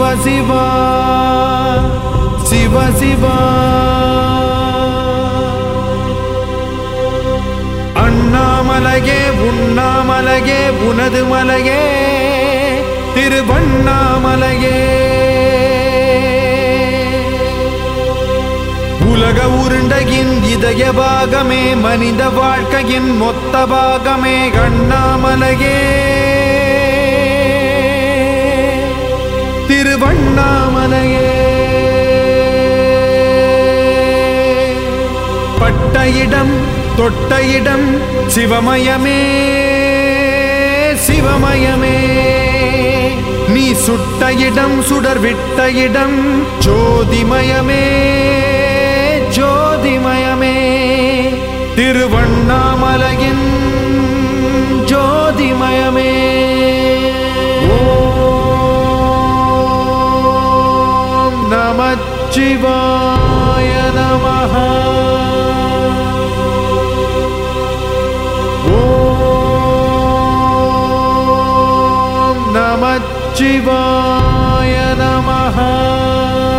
சிவா சிவ சிவா அண்ணாமலையே உண்ணாமலையே உனது மலையே திருவண்ணாமலையே உலக உருண்டையின் இதய பாகமே மனித வாழ்க்கையின் மொத்த பாகமே அண்ணாமலையே திருவண்ணாமலையே பட்ட இடம் தொட்ட இடம் சிவமயமே சிவமயமே நீ சுட்ட இடம் சுடர் விட்ட இடம் ஜோதிமயமே ஜோதிமயமே திருவண்ணாமலையின் ஜோதிமயமே ஓம் நமச்சிவாய நமः ஓம் நமச்சிவாய நமः